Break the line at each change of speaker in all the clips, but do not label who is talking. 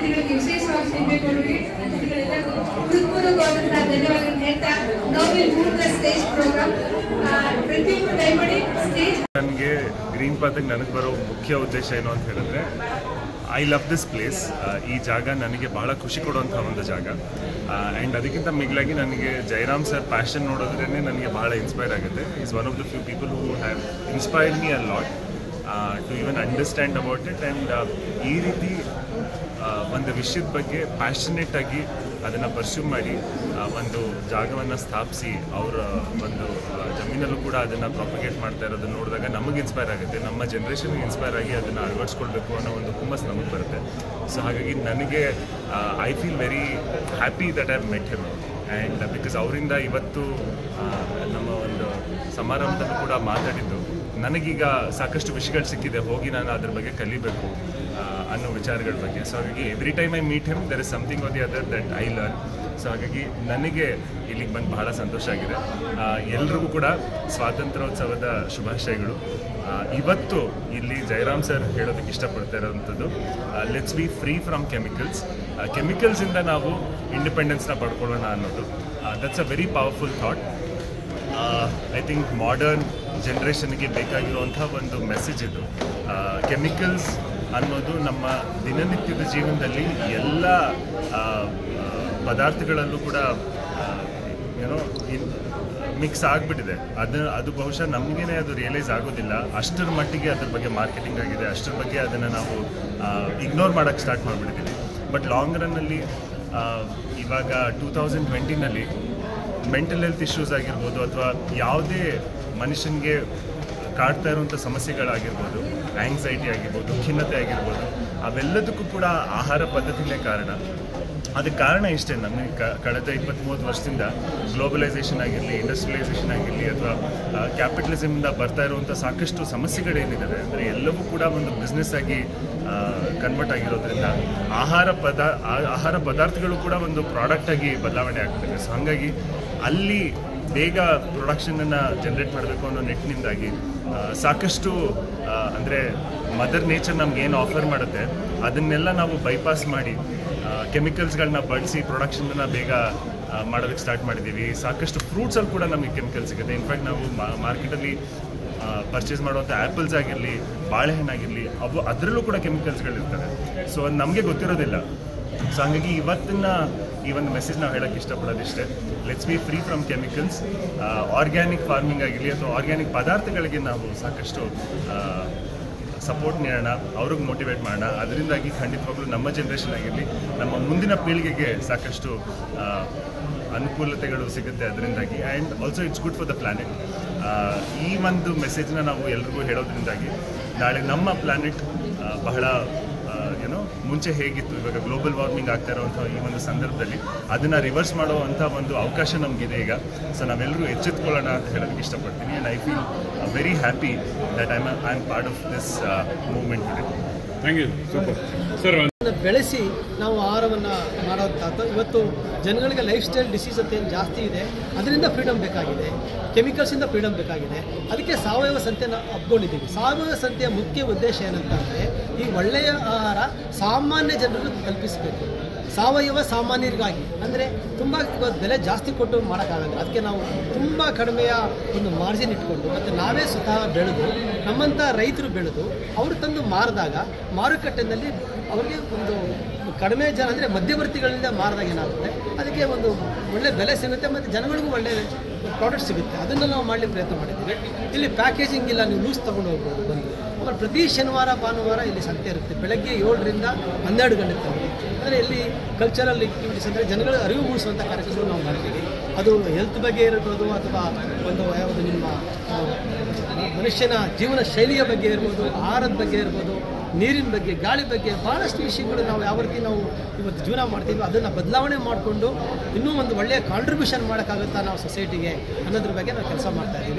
ಅತಿಥಿಗಳಿಗೆ ವಿಶೇಷವಾಗಿ ಶ್ರೀಬೇಗೌಡರಿಗೆ ಅತಿಥಿಗಳೆಲ್ಲರಿಗೂ ಹೃತ್ಪೂರ್ವಕವಾದಂತಹ ಧನ್ಯವಾದಗಳನ್ನು ಹೇಳ್ತಾ ನಾವು will move the stage program ಪ್ರತಿಯೊಬ್ಬರು ದಯಮಾಡಿ ಸ್ಟೇಜ್
ನನಗೆ ಗ್ರೀನ್ ಪಾತಿಗೆ ನನಗೆ ಬರೋ ಮುಖ್ಯ ಉದ್ದೇಶ ಏನು ಅಂತ ಹೇಳಿದ್ರೆ ಐ ಲವ್ ದಿಸ್ ಪ್ಲೇಸ್ ಈ ಜಾಗ ನನಗೆ ಬಹಳ ಖುಷಿ ಕೊಡುವಂಥ ಒಂದು ಜಾಗ ಆ್ಯಂಡ್ ಅದಕ್ಕಿಂತ ಮಿಗಿಲಾಗಿ ನನಗೆ ಜಯರಾಮ್ ಸರ್ ಪ್ಯಾಷನ್ ನೋಡೋದ್ರೇ ನನಗೆ ಬಹಳ ಇನ್ಸ್ಪೈರ್ ಆಗುತ್ತೆ is one of the few people who have inspired me a lot to even understand about it and ಈ ರೀತಿ ಆ, ಒಂದು ವಿಷಯದ ಬಗ್ಗೆ ಪ್ಯಾಷನೇಟ್ ಆಗಿ ಅದನ್ನು ಪರ್ಸ್ಯೂ ಮಾಡಿ ಆ, ಒಂದು ಜಾಗವನ್ನು ಸ್ಥಾಪಿಸಿ ಅವರ ಒಂದು ಆ, ಜಮೀನಲ್ಲೂ ಕೂಡ ಅದನ್ನು ಪ್ರಾಪಗೇಟ್ ಮಾಡ್ತಾ ಇರೋದನ್ನ ನೋಡಿದಾಗ ನಮಗೆ ಇನ್ಸ್ಪೈರ್ ಆಗುತ್ತೆ ನಮ್ಮ ಜನ್ರೇಷನ್ಗೆ ಇನ್ಸ್ಪೈರ್ ಆಗಿ ಅದನ್ನು ಅಳವಡಿಸ್ಕೊಳ್ಬೇಕು ಅನ್ನೋ ಒಂದು ಹುಮ್ಮಸ್ ನಮಗೆ ಬರುತ್ತೆ ಸೊ ಹಾಗಾಗಿ ನನಗೆ I feel very happy that I met him and because ಅವರಿಂದ ಇವತ್ತು ಆ, ನಮ್ಮ ಒಂದು ಸಮಾರಂಭದಲ್ಲೂ ಕೂಡ ಮಾತಾಡಿದ್ದು ನನಗೀಗ ಸಾಕಷ್ಟು ವಿಷಯಗಳು ಸಿಕ್ಕಿದೆ ಹೋಗಿ ನಾನು ಅದ್ರ ಬಗ್ಗೆ ಕಲಿಬೇಕು ಆ, ಅನ್ನೋ ವಿಚಾರಗಳ ಬಗ್ಗೆ ಸೊ ಹಾಗಾಗಿ every time I meet him there is something on the other that I learn so ಹಾಗಾಗಿ ನನಗೆ ಇಲ್ಲಿಗೆ ಬಂದು ಬಹಳ ಸಂತೋಷ ಆಗಿದೆ ಆ, ಎಲ್ರಿಗೂ ಕೂಡ ಸ್ವಾತಂತ್ರ್ಯೋತ್ಸವದ ಶುಭಾಶಯಗಳು ಆ, ಇವತ್ತು ಇಲ್ಲಿ ಜಯರಾಮ್ ಸರ್ ಹೇಳೋದಕ್ಕೆ ಇಷ್ಟಪಡ್ತಾ ಇರೋವಂಥದ್ದು let's be free from chemicals ಕೆಮಿಕಲ್ಸಿಂದ ನಾವು ಇಂಡಿಪೆಂಡೆನ್ಸ್ನ ಪಡ್ಕೊಳ್ಳೋಣ ಅನ್ನೋದು that's a very powerful thought I think modern ಜನ್ರೇಷನ್ಗೆ ಬೇಕಾಗಿರುವಂಥ ಒಂದು ಮೆಸೇಜ್ ಇದು ಕೆಮಿಕಲ್ಸ್ ಅನ್ನೋದು ನಮ್ಮ ದಿನನಿತ್ಯದ ಜೀವನದಲ್ಲಿ ಎಲ್ಲ ಆ, ಆ, ಪದಾರ್ಥಗಳಲ್ಲೂ ಕೂಡ ಏನೋ ಮಿಕ್ಸ್ ಆಗಿಬಿಟ್ಟಿದೆ ಅದು ಅದು ಬಹುಶಃ ನಮಗೇನೆ ಅದು ರಿಯಲೈಸ್ ಆಗೋದಿಲ್ಲ ಅಷ್ಟರ ಮಟ್ಟಿಗೆ ಅದ್ರ ಬಗ್ಗೆ ಮಾರ್ಕೆಟಿಂಗ್ ಆಗಿದೆ ಅಷ್ಟರ ಬಗ್ಗೆ ಅದನ್ನು ನಾವು ಇಗ್ನೋರ್ ಮಾಡೋಕ್ಕೆ ಸ್ಟಾರ್ಟ್ ಮಾಡಿಬಿಟ್ಟಿದ್ದೀವಿ ಬಟ್ ಲಾಂಗ್ ರನ್ನಲ್ಲಿ ಇವಾಗ ಟೂ ತೌಸಂಡ್ ಟ್ವೆಂಟಿನಲ್ಲಿ ಮೆಂಟಲ್ ಹೆಲ್ತ್ ಇಶ್ಯೂಸ್ ಆಗಿರ್ಬೋದು ಅಥವಾ ಯಾವುದೇ ಮನುಷ್ಯನಿಗೆ ಕಾಡ್ತಾ ಇರುವಂಥ ಸಮಸ್ಯೆಗಳಾಗಿರ್ಬೋದು ಆಂಗ್ಸೈಟಿ ಆಗಿರ್ಬೋದು ಖಿನ್ನತೆ ಆಗಿರ್ಬೋದು ಅವೆಲ್ಲದಕ್ಕೂ ಕೂಡ ಆಹಾರ ಪದ್ಧತಿನೇ ಕಾರಣ ಅದಕ್ಕೆ ಕಾರಣ ಇಷ್ಟೇ ನಮಗೆ ಕ ಕಳೆದ ಇಪ್ಪತ್ತ್ಮೂವತ್ತು ವರ್ಷದಿಂದ ಗ್ಲೋಬಲೈಸೇಷನ್ ಆಗಿರಲಿ ಇಂಡಸ್ಟ್ರಿಯಲೈಸೇಷನ್ ಆಗಿರಲಿ ಅಥವಾ ಕ್ಯಾಪಿಟಲಿಸಮಿಂದ ಬರ್ತಾ ಇರುವಂಥ ಸಾಕಷ್ಟು ಸಮಸ್ಯೆಗಳೇನಿದ್ದಾವೆ ಅಂದರೆ ಎಲ್ಲವೂ ಕೂಡ ಒಂದು ಬಿಸ್ನೆಸ್ ಆಗಿ ಕನ್ವರ್ಟ್ ಆಗಿರೋದ್ರಿಂದ ಆಹಾರ ಪದ ಆ- ಆಹಾರ ಪದಾರ್ಥಗಳು ಕೂಡ ಒಂದು ಪ್ರಾಡಕ್ಟ್ ಆಗಿ ಬದಲಾವಣೆ ಆಗ್ತದೆ ಸೊ ಹಾಗಾಗಿ ಅಲ್ಲಿ ಬೇಗ ಪ್ರೊಡಕ್ಷನನ್ನು ಜನ್ರೇಟ್ ಮಾಡಬೇಕು ಅನ್ನೋ ನಿಟ್ಟಿನಿಂದಾಗಿ ಆ, ಸಾಕಷ್ಟು ಅಂದರೆ ಮದರ್ ನೇಚರ್ ನಮ್ಗೆ ಏನು ಆಫರ್ ಮಾಡುತ್ತೆ ಅದನ್ನೆಲ್ಲ ನಾವು ಬೈಪಾಸ್ ಮಾಡಿ ಕೆಮಿಕಲ್ಸ್ಗಳನ್ನ ಬಳಸಿ ಪ್ರೊಡಕ್ಷನ್ನ ಬೇಗ ಆ, ಮಾಡೋದಕ್ಕೆ ಸ್ಟಾರ್ಟ್ ಮಾಡಿದ್ದೀವಿ ಸಾಕಷ್ಟು ಫ್ರೂಟ್ಸಲ್ಲಿ ಕೂಡ ನಮಗೆ ಕೆಮಿಕಲ್ ಸಿಗುತ್ತೆ ಇನ್ಫ್ಯಾಕ್ಟ್ ನಾವು ಮಾರ್ಕೆಟಲ್ಲಿ ಪರ್ಚೇಸ್ ಮಾಡುವಂಥ ಆ್ಯಪಲ್ಸ್ ಆಗಿರಲಿ ಬಾಳೆಹಣ್ಣಾಗಿರಲಿ ಅವು ಅದರಲ್ಲೂ ಕೂಡ ಕೆಮಿಕಲ್ಸ್ಗಳಿರ್ತವೆ ಸೊ ಅದು ನಮಗೆ ಗೊತ್ತಿರೋದಿಲ್ಲ ಸೊ ಹಂಗಾಗಿ ಇವತ್ತಿನ ಈ ಒಂದು ಮೆಸೇಜ್ ನಾವು ಹೇಳೋಕ್ಕೆ ಇಷ್ಟಪಡೋದಿಷ್ಟೇ let's be free from chemicals organic farming ಆಗಿರಲಿ ಅಥವಾ ಆರ್ಗ್ಯಾನಿಕ್ ಪದಾರ್ಥಗಳಿಗೆ ನಾವು ಸಾಕಷ್ಟು ಸಪೋರ್ಟ್ ನೀಡೋಣ ಅವ್ರಿಗೆ ಮೋಟಿವೇಟ್ ಮಾಡೋಣ ಅದರಿಂದಾಗಿ ಖಂಡಿತವಾಗ್ಲೂ ನಮ್ಮ ಜನ್ರೇಷನ್ ಆಗಿರಲಿ ನಮ್ಮ ಮುಂದಿನ ಪೀಳಿಗೆಗೆ ಸಾಕಷ್ಟು ಆ, ಅನುಕೂಲತೆಗಳು ಸಿಗುತ್ತೆ ಅದರಿಂದಾಗಿ and also it's good for the planet ಈ ಒಂದು ಮೆಸೇಜ್ನ ನಾವು ಎಲ್ರಿಗೂ ಹೇಳೋದ್ರಿಂದಾಗಿ ನಾಳೆ ನಮ್ಮ ಪ್ಲಾನೆಟ್ ಬಹಳ ಏನೋ ಮುಂಚೆ ಹೇಗಿತ್ತು ಇವಾಗ ಗ್ಲೋಬಲ್ ವಾರ್ಮಿಂಗ್ ಆಗ್ತಾ ಇರೋವಂಥ ಈ ಒಂದು ಸಂದರ್ಭದಲ್ಲಿ ಅದನ್ನು ರಿವರ್ಸ್ ಮಾಡುವಂಥ ಒಂದು ಅವಕಾಶ ನಮಗಿದೆ ಈಗ ಸೊ ನಾವೆಲ್ಲರೂ ಎಚ್ಚೆತ್ಕೊಳ್ಳೋಣ ಅಂತ ಹೇಳೋದಕ್ಕೆ ಇಷ್ಟಪಡ್ತೀನಿ and I feel very happy that I I am part of this movement today
thank you super sir
ಅದನ್ನ ಬೆಳೆಸಿ ನಾವು ಆಹಾರವನ್ನು ಮಾಡೋಂಥದ್ದು ಇವತ್ತು ಜನಗಳಿಗೆ ಲೈಫ್ ಸ್ಟೈಲ್ ಡಿಸೀಸ್ ಅಂತ ಏನು ಜಾಸ್ತಿ ಇದೆ ಅದರಿಂದ ಫ್ರೀಡಮ್ ಬೇಕಾಗಿದೆ ಕೆಮಿಕಲ್ಸಿಂದ ಫ್ರೀಡಮ್ ಬೇಕಾಗಿದೆ ಅದಕ್ಕೆ ಸಾವಯವ ಸಂತೆನ ಹಬ್ಕೊಂಡಿದ್ದೀವಿ ಸಾವಯವ ಸಂತೆಯ ಮುಖ್ಯ ಉದ್ದೇಶ ಏನಂತಂದರೆ ಈ ಒಳ್ಳೆಯ ಆಹಾರ ಸಾಮಾನ್ಯ ಜನರಿಗೆ ತಲುಪಿಸಬೇಕು ಸಾವಯವ ಸಾಮಾನ್ಯರಿಗಾಗಿ ಅಂದರೆ ತುಂಬ ಇವತ್ತು ಬೆಲೆ ಜಾಸ್ತಿ ಕೊಟ್ಟು ಮಾಡೋಕ್ಕಾಗಲ್ಲ ಅದಕ್ಕೆ ನಾವು ತುಂಬ ಕಡಿಮೆಯ ಒಂದು ಮಾರ್ಜಿನ್ ಇಟ್ಕೊಂಡು ಮತ್ತು ನಾವೇ ಸ್ವತಃ ಬೆಳೆದು ನಮ್ಮಂಥ ರೈತರು ಬೆಳೆದು ಅವರು ತಂದು ಮಾರಿದಾಗ ಮಾರುಕಟ್ಟೆನಲ್ಲಿ ಅವರಿಗೆ ಒಂದು ಕಡಿಮೆ ಜನ ಅಂದರೆ ಮಧ್ಯವರ್ತಿಗಳಿಂದ ಮಾರಿದಾಗ ಏನಾಗುತ್ತೆ ಅದಕ್ಕೆ ಒಂದು ಒಳ್ಳೆ ಬೆಲೆ ಸಿಗುತ್ತೆ ಮತ್ತು ಜನಗಳಿಗೂ ಒಳ್ಳೆ ಪ್ರಾಡಕ್ಟ್ ಸಿಗುತ್ತೆ ಅದನ್ನು ನಾವು ಮಾಡಲಿಕ್ಕೆ ಪ್ರಯತ್ನ ಮಾಡಿದ್ದೀವಿ ಇಲ್ಲಿ ಪ್ಯಾಕೇಜಿಂಗ್ ಇಲ್ಲ ನೀವು ಲೂಸ್ ತೊಗೊಂಡು ಹೋಗ್ಬೋದು ಬಂದು ಆಮೇಲೆ ಪ್ರತಿ ಶನಿವಾರ ಭಾನುವಾರ ಇಲ್ಲಿ ಸಂತೆ ಇರುತ್ತೆ ಬೆಳಗ್ಗೆ ಏಳರಿಂದ ಹನ್ನೆರಡು ಗಂಟೆ ತನಕ ಅಂದರೆ ಇಲ್ಲಿ ಕಲ್ಚರಲ್ ಆಕ್ಟಿವಿಟೀಸ್ ಅಂದರೆ ಜನಗಳ ಅರಿವು ಮೂಡಿಸುವಂಥ ಕಾರ್ಯಕ್ರಮಗಳು ನಾವು ಮಾಡ್ತೀವಿ ಅದು ಹೆಲ್ತ್ ಬಗ್ಗೆ ಇರ್ಬೋದು ಅಥವಾ ಒಂದು ಯಾವುದು ನಿಮ್ಮ ಆ, ಮನುಷ್ಯನ ಜೀವನ ಶೈಲಿಯ ಬಗ್ಗೆ ಇರ್ಬೋದು ಆಹಾರದ ಬಗ್ಗೆ ಇರ್ಬೋದು ನೀರಿನ ಬಗ್ಗೆ ಗಾಳಿ ಬಗ್ಗೆ ಭಾಳಷ್ಟು ವಿಷಯಗಳು ನಾವು ಯಾವ ರೀತಿ ನಾವು ಇವತ್ತು ಜೀವನ ಮಾಡ್ತೀವಿ ಅದನ್ನು ಬದಲಾವಣೆ ಮಾಡಿಕೊಂಡು ಇನ್ನೂ ಒಂದು ಒಳ್ಳೆಯ ಕಾಂಟ್ರಿಬ್ಯೂಷನ್ ಮಾಡೋಕ್ಕಾಗುತ್ತಾ ನಾವು ಸೊಸೈಟಿಗೆ ಅನ್ನೋದ್ರ ಬಗ್ಗೆ ನಾವು ಕೆಲಸ ಮಾಡ್ತಾ ಇದ್ದೀವಿ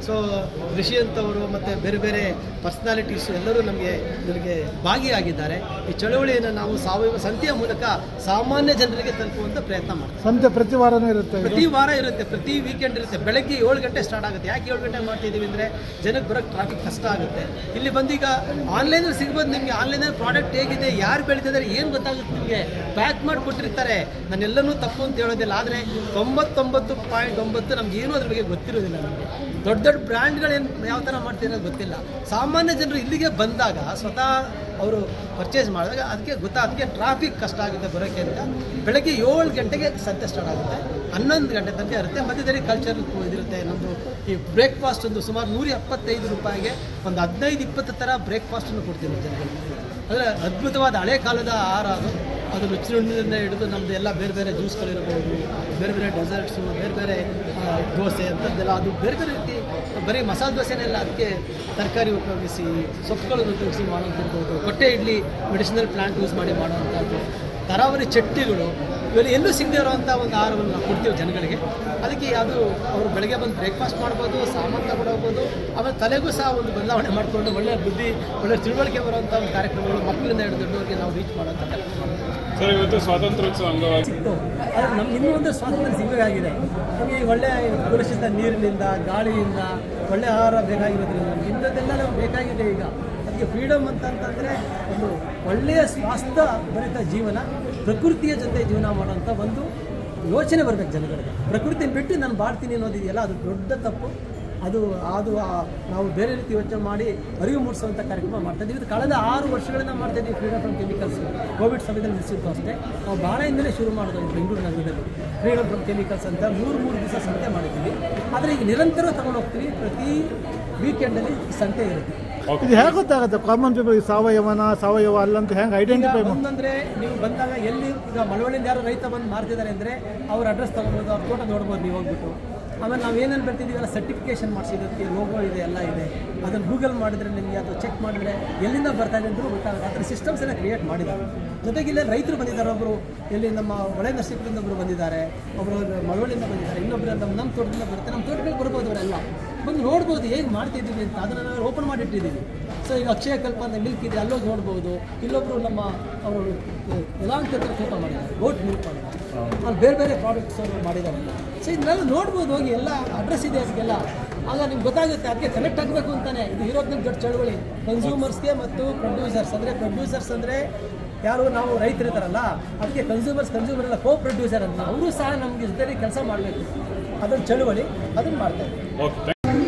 ಸೊ ಋಷಿ ಅಂತವರು ಮತ್ತು ಬೇರೆ ಬೇರೆ ಪರ್ಸ್ನಾಲಿಟೀಸು ಎಲ್ಲರೂ ನಮಗೆ ಇದರಿಗೆ ಭಾಗಿಯಾಗಿದ್ದಾರೆ ಈ ಚಳವಳಿಯನ್ನು ನಾವು ಸಾವಯವ ಸಂತೆಯ ಮೂಲಕ ಸಾಮಾನ್ಯ ಜನರಿಗೆ ತಲುಪುವಂಥ ಪ್ರಯತ್ನ ಮಾಡ್ತೀವಿ
ಸಂತೆ ಪ್ರತಿ ವಾರನೂ ಇರುತ್ತೆ ಇದು?
ಪ್ರತಿ ವಾರ ಇರುತ್ತೆ ಪ್ರತಿ ವೀಕೆಂಡ್ ಇರುತ್ತೆ ಬೆಳಗ್ಗೆ ಏಳು ಗಂಟೆ ಸ್ಟಾರ್ಟ್ ಆಗುತ್ತೆ ಯಾಕೆ ಏಳು ಗಂಟೆ ಮಾಡ್ತಿದ್ದೀವಿ ಅಂದರೆ ಜನಕ್ಕೆ ಬರೋಕ್ಕೆ ಟ್ರಾಫಿಕ್ ಕಷ್ಟ ಆಗುತ್ತೆ ಇಲ್ಲಿ ಬಂದೀಗ ಆನ್ಲೈನಲ್ಲಿ ಸಿಗ್ಬೋದು ನಿಮಗೆ ಆನ್ಲೈನಲ್ಲಿ ಪ್ರಾಡಕ್ಟ್ ಹೇಗಿದೆ ಯಾರು ಬೆಳೀತಿದ್ದಾರೆ ಏನು ಗೊತ್ತಾಗುತ್ತೆ ನಿಮಗೆ ಪ್ಯಾಕ್ ಮಾಡಿ ಕೊಟ್ಟಿರ್ತಾರೆ ನಾನೆಲ್ಲನೂ ತಪ್ಪು ಅಂತ ಹೇಳೋದಿಲ್ಲ ಆದರೆ ತೊಂಬತ್ತೊಂಬತ್ತು ಪಾಯಿಂಟ್ ಒಂಬತ್ತು ನಮ್ಗೆ ಏನೂ ಅದ್ರ ಬಗ್ಗೆ ಗೊತ್ತಿರೋದಿಲ್ಲ ನಮಗೆ ದೊಡ್ಡ ದೊಡ್ಡ ಬ್ರ್ಯಾಂಡ್ಗಳೇನು ಯಾವ ಥರ ಮಾಡ್ತಿರೋದು ಗೊತ್ತಿಲ್ಲ ಸಾಮಾನ್ಯ ಜನರು ಇಲ್ಲಿಗೆ ಬಂದಾಗ ಸ್ವತಃ ಅವರು ಪರ್ಚೇಸ್ ಮಾಡಿದಾಗ ಅದಕ್ಕೆ ಗೊತ್ತಾ ಅದಕ್ಕೆ ಟ್ರಾಫಿಕ್ ಕಷ್ಟ ಆಗುತ್ತೆ ಬರೋಕ್ಕೆ ಅಂತ ಬೆಳಗ್ಗೆ ಏಳು ಗಂಟೆಗೆ ಸಂತೆ ಸ್ಟಾರ್ಟ್ ಆಗುತ್ತೆ ಹನ್ನೊಂದು ಗಂಟೆ ತನಕ ಇರುತ್ತೆ ಮಧ್ಯದಲ್ಲಿ ಕಲ್ಚರಲ್ ಇದಿರುತ್ತೆ ನಮ್ಮದು ಈ ಬ್ರೇಕ್ಫಾಸ್ಟ್ ಒಂದು ಸುಮಾರು ನೂರ ಎಪ್ಪತ್ತೈದು ರೂಪಾಯಿಗೆ ಒಂದು ಹದಿನೈದು ಇಪ್ಪತ್ತು ಥರ ಬ್ರೇಕ್ಫಾಸ್ಟನ್ನು ಕೊಡ್ತೀವಿ ಜನಗಳಿಗೆ ಅಂದರೆ ಅದ್ಭುತವಾದ ಹಳೆ ಕಾಲದ ಆಹಾರ ಅದು ಅದು ರುಚಿನಿಂದ ಹಿಡಿದು ನಮ್ಮದು ಎಲ್ಲ ಬೇರೆ ಬೇರೆ ಜ್ಯೂಸ್ಗಳಿರ್ಬೋದು ಬೇರೆ ಬೇರೆ ಡೆಸರ್ಟ್ಸು ಬೇರೆ ಬೇರೆ ಆ, ದೋಸೆ ಅಂಥದ್ದೆಲ್ಲ ಅದು ಬೇರೆ ಬೇರೆ ರೀತಿ ಬರೀ ಮಸಾಲೆ ದೋಸೆನೆಲ್ಲ ಅದಕ್ಕೆ ತರಕಾರಿ ಉಪಯೋಗಿಸಿ ಸೊಪ್ಪುಗಳನ್ನು ಉಪಯೋಗಿಸಿ ಮಾಡೋಂಥದ್ದು ಹೊಟ್ಟೆ ಇಡ್ಲಿ ಮೆಡಿಸಿನಲ್ ಪ್ಲಾಂಟ್ ಯೂಸ್ ಮಾಡಿ ಮಾಡುವಂಥದ್ದು ತರಾವರಿ ಚಟ್ನಿಗಳು ಇವೆಲ್ಲ ಎಲ್ಲೂ ಸಿಗದೇ ಇರೋವಂಥ ಒಂದು ಆಹಾರವನ್ನು ನಾವು ಕೊಡ್ತೀವಿ ಜನಗಳಿಗೆ ಅದಕ್ಕೆ ಅದು ಅವರು ಬೆಳಗ್ಗೆ ಬಂದು ಬ್ರೇಕ್ಫಾಸ್ಟ್ ಮಾಡ್ಬೋದು ಸಾಮಾನು ತಗೊಂಡು ಹೋಗ್ಬೋದು ಆಮೇಲೆ ತಲೆಗೂ ಸಹ ಒಂದು ಬದಲಾವಣೆ ಮಾಡಿಕೊಂಡು ಒಳ್ಳೆಯ ಬುದ್ಧಿ ಒಳ್ಳೆಯ ತಿಳುವಳಿಕೆ ಬರುವಂಥ ಒಂದು ಕಾರ್ಯಕ್ರಮಗಳು ಮಕ್ಕಳಿಂದ ಹಿಡಿದು ದೊಡ್ಡವರಿಗೆ ನಾವು ರೀಚ್ ಮಾಡುವಂಥ ಕೆಲಸ ಮಾಡ್ತೀವಿ
ಸರ್ ಇವತ್ತು ಸ್ವಾತಂತ್ರ್ಯೋತ್ಸವ ಅಂಗವಾಗಿ
ಸಿಕ್ತು ಆದರೆ ನಮ್ಗೆ ಇನ್ನೂ ಒಂದು ಸ್ವಾತಂತ್ರ್ಯ ಸಿಗಬೇಕಾಗಿದೆ ನಮಗೆ ಈ ಒಳ್ಳೆಯ ಕಲುಷಿತ ನೀರಿನಿಂದ ಗಾಳಿಯಿಂದ ಒಳ್ಳೆಯ ಆಹಾರ ಬೇಕಾಗಿರೋದ್ರಿಂದ ನಮ್ಗೆ ಇಂಥದ್ದೆಲ್ಲ ನಮ್ಗೆ ಬೇಕಾಗಿದೆ ಈಗ ಅದಕ್ಕೆ ಫ್ರೀಡಮ್ ಅಂತಂತಂದರೆ ಒಂದು ಒಳ್ಳೆಯ ಸ್ವಾಸ್ಥ್ಯ ಭರಿತ ಜೀವನ ಪ್ರಕೃತಿಯ ಜೊತೆ ಜೀವನ ಮಾಡುವಂಥ ಒಂದು ಯೋಚನೆ ಬರಬೇಕು ಜನಗಳಿಗೆ ಪ್ರಕೃತಿನ ಬಿಟ್ಟು ನಾನು ಬಾಳ್ತೀನಿ ಅನ್ನೋದಿದೆಯಲ್ಲ ಅದು ದೊಡ್ಡ ತಪ್ಪು ಅದು ಅದು ಆ- ನಾವು ಬೇರೆ ರೀತಿ ಯೋಚನೆ ಮಾಡಿ ಅರಿವು ಮೂಡಿಸುವಂಥ ಕಾರ್ಯಕ್ರಮ ಮಾಡ್ತಾ ಇದ್ದೀವಿ ಇದು ಕಳೆದ ಆರು ವರ್ಷಗಳಿಂದ ಮಾಡ್ತಾ ಇದ್ದೀವಿ ಫ್ರೀಡಮ್ ಫ್ರಮ್ ಕೆಮಿಕಲ್ಸ್ ಕೋವಿಡ್ ಸಮಯದಲ್ಲಿ ನಿಲ್ಲಿಸಿದ್ದು ಅಷ್ಟೇ ನಾವು ಬಾಳೆಯಿಂದಲೇ ಶುರು ಮಾಡೋದು ಈ ಬೆಂಗಳೂರು ನಗರದಲ್ಲಿ ಫ್ರೀಡಮ್ ಫ್ರಮ್ ಕೆಮಿಕಲ್ಸ್ ಅಂತ ಮೂರು ಮೂರು ದಿವಸ ಸಂತೆ ಮಾಡಿದ್ದೀವಿ ಆದರೆ ಈಗ ನಿರಂತರ ತಗೊಂಡು ಹೋಗ್ತೀವಿ ಪ್ರತಿ ವೀಕೆಂಡಲ್ಲಿ ಸಂತೆ ಇರುತ್ತೆ
ಇದು ಹೇಗೆ ಗೊತ್ತಾಗುತ್ತೆ ಕಾಮನ್ ಪೀಪಲ್ ಸಾವಯವನ ಸಾವಯವ ಅಲ್ಲಂತ ಹೆಂಗೆ ಐಡೆಂಟಿಫೈ
ಈಗ ಒಂದಂದ್ರೆ ನೀವು ಬಂದಾಗ ಎಲ್ಲಿ ಈಗ ಮಳವಳ್ಳಿಯಿಂದ ಯಾರು ರೈತ ಬಂದು ಮಾರ್ತಿದ್ದಾರೆ ಅಂದರೆ ಅವ್ರ ಅಡ್ರೆಸ್ ತಗೊಬೋದು ಅವ್ರ ತೋಟ ನೋಡ್ಬೋದು ನೀವು ಹೋಗ್ಬಿಟ್ಟು ಆಮೇಲೆ ನಾವು ಏನೇನು ಬರ್ತಿದ್ದೀವಲ್ಲ ಸರ್ಟಿಫಿಕೇಶನ್ ಮಾಡಿಸಿದ್ದಕ್ಕೆ ಲೋಗೋ ಇದೆ ಎಲ್ಲ ಇದೆ ಅದನ್ನು ಗೂಗಲ್ ಮಾಡಿದ್ರೆ ನಿಮಗೆ ಅದು ಚೆಕ್ ಮಾಡಿದ್ರೆ ಎಲ್ಲಿಂದ ಬರ್ತಾ ಇದೆ ಅಂದ್ರೂ ಗೊತ್ತಾಗುತ್ತೆ ಅದರ ಸಿಸ್ಟಮ್ಸ್ ಎಲ್ಲ ಕ್ರಿಯೇಟ್ ಮಾಡಿದ್ದಾರೆ ಜೊತೆಗೆ ಇಲ್ಲೇ ರೈತರು ಬಂದಿದ್ದಾರೆ ಒಬ್ಬರು ಇಲ್ಲಿ ನಮ್ಮ ಒಳೆ ನರಸೀಪುರದಿಂದ ಒಬ್ಬರು ಬಂದಿದ್ದಾರೆ ಒಬ್ಬರು ಮಳವಳ್ಳಿಯಿಂದ ಬಂದಿದ್ದಾರೆ ಇನ್ನೊಬ್ಬರು ನಮ್ಮ ನಮ್ಮ ತೋಟದಿಂದ ಬರುತ್ತೆ ನಮ್ಮ ತೋಟಗಳಿಗೆ ಬರ್ಬೋದು ಅವರೆಲ್ಲ ಬಂದು ನೋಡ್ಬೋದು ಹೇಗೆ ಮಾಡ್ತಿದ್ದೀವಿ ಅಂತ ಅದನ್ನು ನಾವು ಓಪನ್ ಮಾಡಿಟ್ಟಿದ್ದೀವಿ ಸೊ ಈಗ ಅಕ್ಷಯ ಕಲ್ಪ ಅಂತ ಮಿಲ್ಕ್ ಇದೆ ಅಲ್ಲೋಗಿ ನೋಡ್ಬೋದು ಇಲ್ಲೊಬ್ಬರು ನಮ್ಮ ಅವರು ಯಲಾಂಕ ಹತ್ರ ತೋಟ ಮಾಡಿದ್ದಾರೆ ಗೋಟ್ ಮಿಲ್ಕ್ ಮಾಡಿದ್ದಾರೆ ಅಲ್ಲಿ ಬೇರೆ ಬೇರೆ ಪ್ರಾಡಕ್ಟ್ಸ್ ಅವರು ಮಾಡಿದ್ದಾರೆ ಸೊ ಇದನ್ನೆಲ್ಲ ನೋಡ್ಬೋದು ಹೋಗಿ ಎಲ್ಲ ಅಡ್ರೆಸ್ ಇದೆ ಅದಕ್ಕೆಲ್ಲ ಆಗ ನಿಮ್ಗೆ ಗೊತ್ತಾಗುತ್ತೆ ಅದಕ್ಕೆ ಕನೆಕ್ಟ್ ಆಗಬೇಕು ಅಂತಾನೆ ಇದು ಯುರೋಪ್ನ ದೊಡ್ಡ ಚಳವಳಿ ಕನ್ಸ್ಯೂಮರ್ಸ್ಗೆ ಮತ್ತು ಪ್ರೊಡ್ಯೂಸರ್ಸ್ ಅಂದರೆ ಪ್ರೊಡ್ಯೂಸರ್ಸ್ ಅಂದರೆ ಯಾರು ನಾವು ರೈತರಿದ್ದಾರಲ್ಲ ಅದಕ್ಕೆ ಕನ್ಸ್ಯೂಮರ್ಸ್ ಕನ್ಸ್ಯೂಮರ್ ಎಲ್ಲ ಕೋ ಪ್ರೊಡ್ಯೂಸರ್ ಅಂತ ಅವರು ಸಹ ನಮಗೆ ಜೊತೆ ಕೆಲಸ ಮಾಡಬೇಕು ಅದೊಂದು ಚಳುವಳಿ ಅದನ್ನು ಮಾಡ್ತಾ ಇದ್ದೀವಿ
ಓಕೆ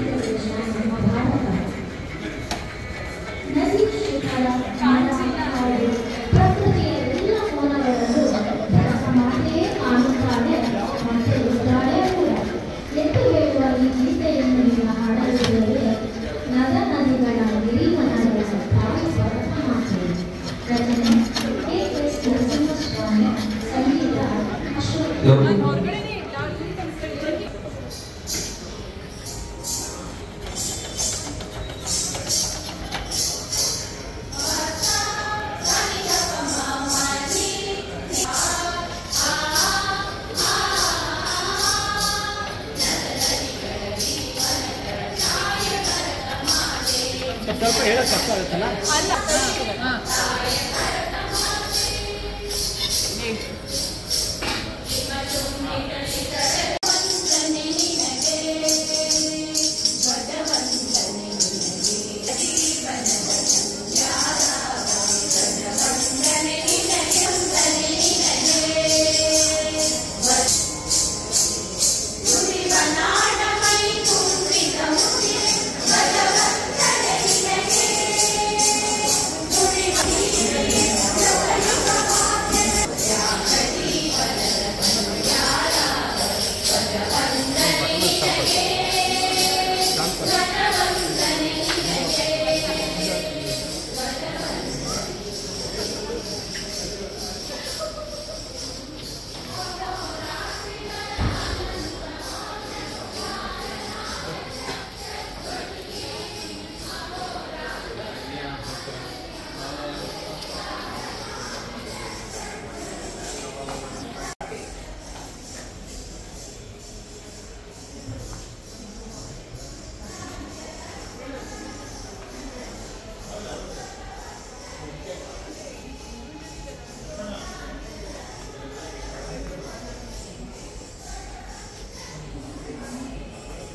ಪ್ರಕೃತಿಯ ಎಲ್ಲ ಕೋನಗಳಲ್ಲೂ ಕೆಲಸ ಮಾಡಿಯೇ ಕಾಣುತ್ತಾಳೆ ಮತ್ತೆ ಇದ್ದಾಳೆ ಕೂಡ ಎದ್ದು ಹೇಳುವ ಈ ಗೀತೆಯನ್ನು ನೀವು ಹಾಡಲಿದ್ದರೆ ನದ ನದಿಗಳ ಗಿರಿವನಗಳ ತಾಯಿ ಸ್ವರಥ ಮಾಡ್ತೀವಿ ರಚನೆ ಕೆ ಎಸ್ ನರಸಿಂಹಸ್ವಾಮಿ ಸಂಗೀತ ಅಶ್ವಥ್
ಸ್ವಲ್ಪ ಸ್ವಲ್ಪ ಹೇಳೋದು ಕಷ್ಟ ಆಗುತ್ತಲ್ಲ
ಅಲ್ಲ